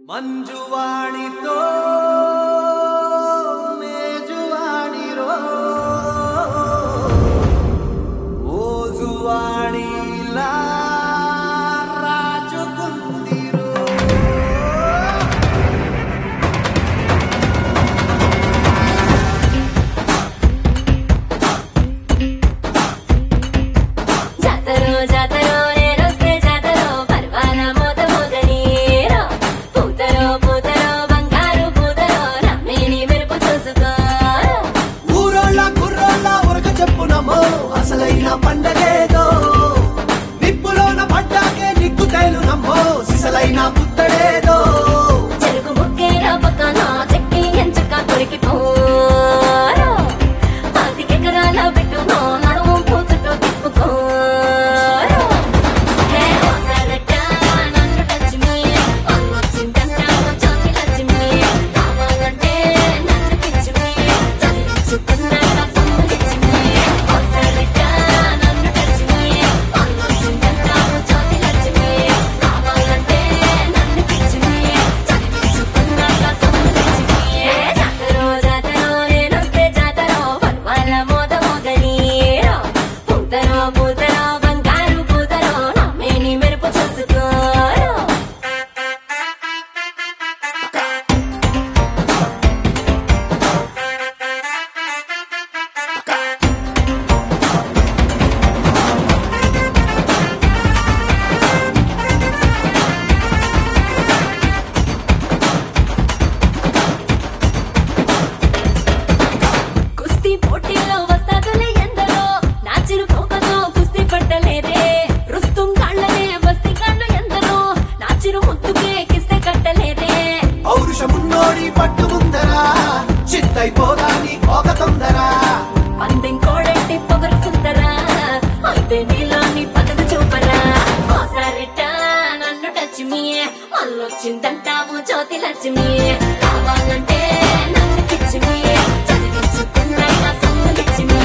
మంజువాణితో మేజువాణిరో మోజువాణిలా రాజుకుందిరో జాతరో జాతరో నేనొస్తే జాతరో పర్వాల మోత మోగనీరో పూతరో పూతరో బంగారు పూతరో నమ్మిని మెరుపు చూసుకోరో ఊరోళ్ళ కుర్రోళ్ళ ఉరక చెప్పునమో అసలైన పండగేదో నిప్పులోన పడ్డాకే నిగ్గు తేలునమ్మో సిసలైన పుత్తడేదో చెరుకు ముక్కేరా పక్కన చెక్కి ఎంచక దొరికిపోరో పాతికెకరాల పెట్టునో నడుము పూతుటో తిప్పుకోరో హే ఓసరట నన్ను టచ్ మీ అల్లొచ్చిందంట చోకి లచ్ మీ కావాలంటే నన్ను పిచ్చి మీ చదివించుకున్నాక సమ్మలిచ్చి మీ ఓసరట నన్ను టచ్ మీ అల్లొచ్చిందంట చోకి లచ్ మీ కావాలంటే నన్ను పిచ్చి మీ చదివించుకున్నాక సమ్మలిచ్చి మీ జాతరో జాతరో నేనొస్తే జాతరో పర్వాల మోద మోగనీరో పూతరో పూతరో బంగారు పూతరో నమ్మేని మెరుపు చూసుకోరో కుస్తీ పోటీలో వస్తాదులే ఎందరో నాచిరు పోకతో కుస్తీ పట్టలేదే రుస్తుం కాళ్ళనే బస్తీ కాళ్ళు ఎందరో నాచిరు ముత్తుకే కిస్తే కట్టలేదే పౌరుషమున్నోడి పట్టు ముందరా చిత్తైపోదాని ఒక తొందరా పందెం కోడంటి పొగరు సుందరా అయితే నీలోని పదవి చూపరా ఓసారిట నన్ను టచ్ మీ అల్లొచ్చిందంటావు జ్యోతి లక్ష్మి కావాలంటే నన్ను పిచ్చి మీ చదివించుకున్నాక సొమ్ములిచ్చి మీ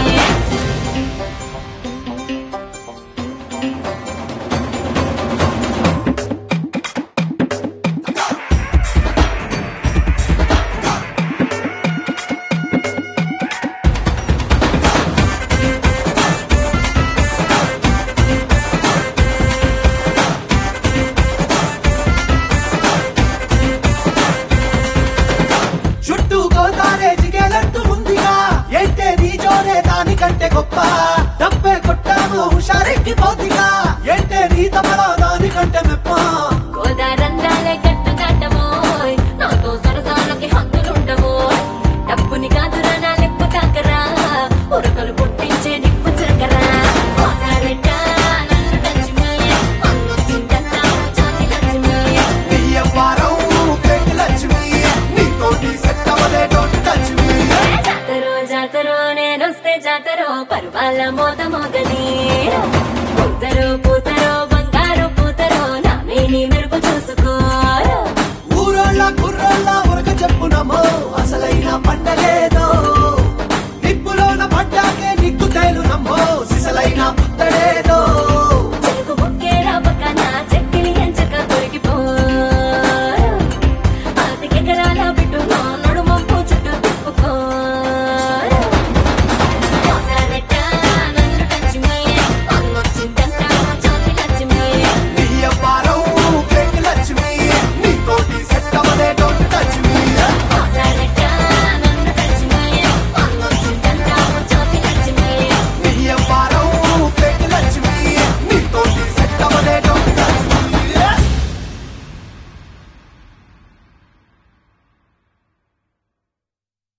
చుట్టూ గోదారే జిగేలంటూ ఉందిగా ఏంటే నీ జోరే దానికంటే గొప్ప డబ్బే కొట్టాము హుషారెక్కి పోతిగా ఏంటే నీ తమలో దానికంటే మెప్ప గోదారందాలే కట్టు కట్టబోయ్ నాతో సరసాలకి హద్దులుండబోయ్ డబ్బుని కాదురా నా లెప్పు తాకరా ఉరకలు పుట్టించే నిప్పు చిరకరా ఓసారిట నన్ను టచ్ మీ అల్లొచ్చిందన్నావు జ్యోతి లక్ష్మి నీ అవ్వారం పేటి లక్ష్మి నీతోటి సెట్ అవ్వలే డోంట్ టచ్ మీ జాతరో జాతరో నేనొస్తే జాతరో పర్వాల మోత మోగనీరో పూతరో పూతరో బంగారు పూతరో నా మేని మెరుపు చూసుకోరో ఊరోళ్ళ కుర్రోళ్ళ ఉరక చెప్పునమో అసలైన పండగేదో నిప్పులోన పడ్డాకే నిగ్గు తేలునమ్మో సిసలైన పుత్తడేదో